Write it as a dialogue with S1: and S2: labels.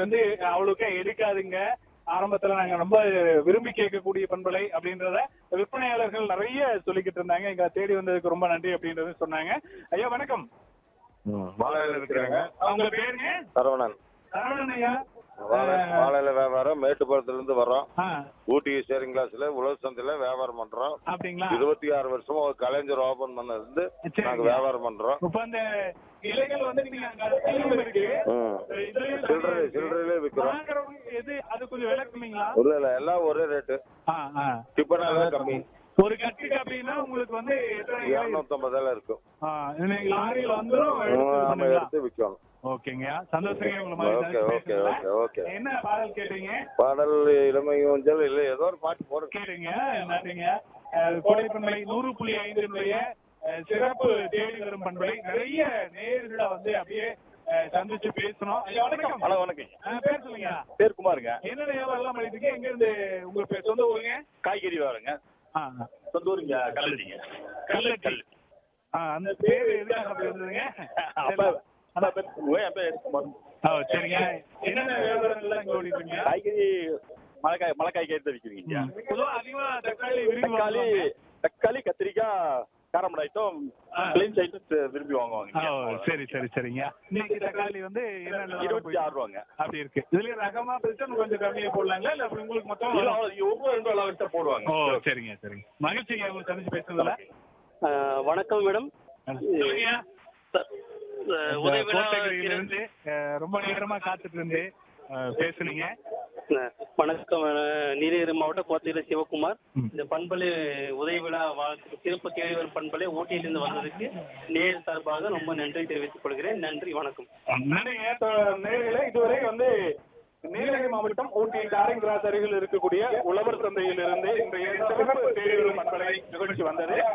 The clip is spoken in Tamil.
S1: வந்து அவ்வளோக்கா எடுக்காதுங்க ஆரம்பத்துல நாங்க ரொம்ப விரும்பி கேட்கக்கூடிய பண்பலை அப்படின்றத விற்பனையாளர்கள் நிறைய சொல்லிக்கிட்டு இருந்தாங்க எங்க தேடி வந்ததுக்கு ரொம்ப நன்றி அப்படின்றது சொன்னாங்க ஐயா வணக்கம்
S2: வாழையில இருக்கிறாங்க
S1: அவங்க பேருங்க
S2: சரவணன்
S1: சரவணன் ஐயா
S2: வாழை வாழையில வியாபாரம் மேட்டுப்பாளத்துல இருந்து வர்றோம்
S1: ஆ,
S2: ஊட்டி ஷேரிங் கிளாஸ்ல உழவு சந்தையில வியாபாரம் பண்றோம்
S1: அப்படிங்களா
S2: இருபத்தி ஆறு வருஷமா ஒரு கலைஞர் ஓபன் பண்ணதுல இருந்து
S1: சரிங்க.
S2: நாங்க வியாபாரம் பண்றோம்
S1: இப்ப அந்த இலைகள் வந்து நீங்க அங்க அதுலயும் இருக்கு
S2: ம்.
S1: இதுலயும்
S2: சில்லறை
S1: நிறைய இருக்கு.
S2: சில்லறையிலே விக்கிறோம்
S1: வாங்குறவங்க எது அது கொஞ்சம் விளக்குமீங்களா
S2: இல்ல இல்ல எல்லாம் ஒரே ரேட்டு
S1: ஆ, ஆ.
S2: டிப்பனால கம்மி
S1: ஒரு கட்டுக்கு அப்படின்னா உங்களுக்கு வந்து எத்தனை இலை?
S2: இருநூத்தம்பதுல இருக்கும்
S1: ஆ, இது நீங்க லாரியில வந்துரும்
S2: ம்,
S1: எடுத்து
S2: நம்ம
S1: பண்ணுவீங்களா?
S2: எடுத்து விற்கணும்
S1: ஓகேங்க சந்தோஷங்க உங்களை மாதிரி
S2: ஓகே
S1: சந்திச்சு
S2: ஓகே
S1: பேசுனதுல.
S2: ஓகே ஓகே
S1: என்ன பாடல் கேட்டீங்க
S2: பாடல் இளமை ஊஞ்சல் இல்ல ஏதோ ஒரு பாட்டு போடுங்க
S1: கேட்டீங்க நன்றிங்க அஹ், கோடை பண்பலை நூறு புள்ளி ஐந்தினுடைய அஹ், சிறப்பு தேடி வரும் பண்பலை நிறைய நேர்களை வந்து அப்படியே அஹ், சந்திச்சு பேசணும் ஐயா, வணக்கம்
S3: ஹலோ வணக்கம்
S1: அஹ், பேர் சொல்லுங்க
S3: பேர் குமாருங்க
S1: என்ன வியாபாரம் எல்லாம் பண்ணிட்டு இருக்கீங்க? எங்க இருந்து உங்க பேர் சொந்த ஊருங்க
S3: காய்கறி வாருங்க
S1: ஆ, ஆ.
S3: சொந்த ஊர் இங்க கல்லடிங்க
S1: கல்லட்டி ஆ, அந்த பேர் எதுக்காக அப்படி வந்ததுங்க
S3: அப்பா அப்பா பேர் ஓ, என் பேர் குமார்.
S1: ஓ சரிங்க என்னென்ன வியாபாரங்கள்லாம் இங்க ஓடிட்டு இருக்கீங்க
S3: காய்கறி மலைக்காய் மலைக்காய் கேட்டு விற்கிறீங்க
S1: பொதுவா அதிகமா தக்காளி விரும்பி
S3: தக்காளி
S1: வாங்குவாங்க.
S3: தக்காளி கத்திரிக்காய் காரமடை ஐட்டம்
S1: ஆ.
S3: பிளேன்ஸ் ஐட்டம் விரும்பி
S1: ஓ
S3: வாங்குவாங்க
S1: சரி சரி சரிங்க இன்னைக்கு தக்காளி வந்து என்ன
S3: இருபத்தி ஆறு ரூபாங்க
S1: அப்படி இருக்கு இதுல ரகமா பிரிச்சா இன்னும் கொஞ்சம் கம்மியா போடலாங்களா இல்ல அப்படி உங்களுக்கு மொத்தம்
S3: இல்ல, அவ்வளவு ஒவ்வொரு ரெண்டு அளவு எடுத்தா போடுவாங்க
S1: ஓ சரிங்க சரிங்க மகிழ்ச்சிங்க உங்களை சந்திச்சு பேசுறதுல
S4: ஆஹ் வணக்கம் மேடம்
S1: சொல்லுங்க.
S4: ச- ஆஹ்
S1: இந்த
S4: உதயவிழா
S1: கோத்தகிரியில இருந்து அஹ், ரொம்ப நேரமா காத்துட்டு இருந்து அஹ், பேசுனீங்க
S4: ஆஹ் வணக்கம் ஆஹ் நீலகிரி மாவட்டம் கோத்தகிரி சிவகுமார்
S1: ம்.
S4: இந்த பண்பலை உதய விழா வாழ்த்து சிறப்பு தேடி வரும் பண்பலை ஊட்டியிலிருந்து வந்ததுக்கு நேர் சார்பாக ரொம்ப நன்றி தெரிவித்துக் கொள்கிறேன் நன்றி வணக்கம்
S1: நன்றிங்க தொ- நேயர்களே இதுவரை வந்து நீலகிரி மாவட்டம் ஊட்டி காரைங்கிராஸ் அருகில் இருக்கக்கூடிய உழவர் சந்தையில் இருந்து இன்றைய சிறப்பு தேடி வரும் பண்பலை நிகழ்ச்சி வந்தது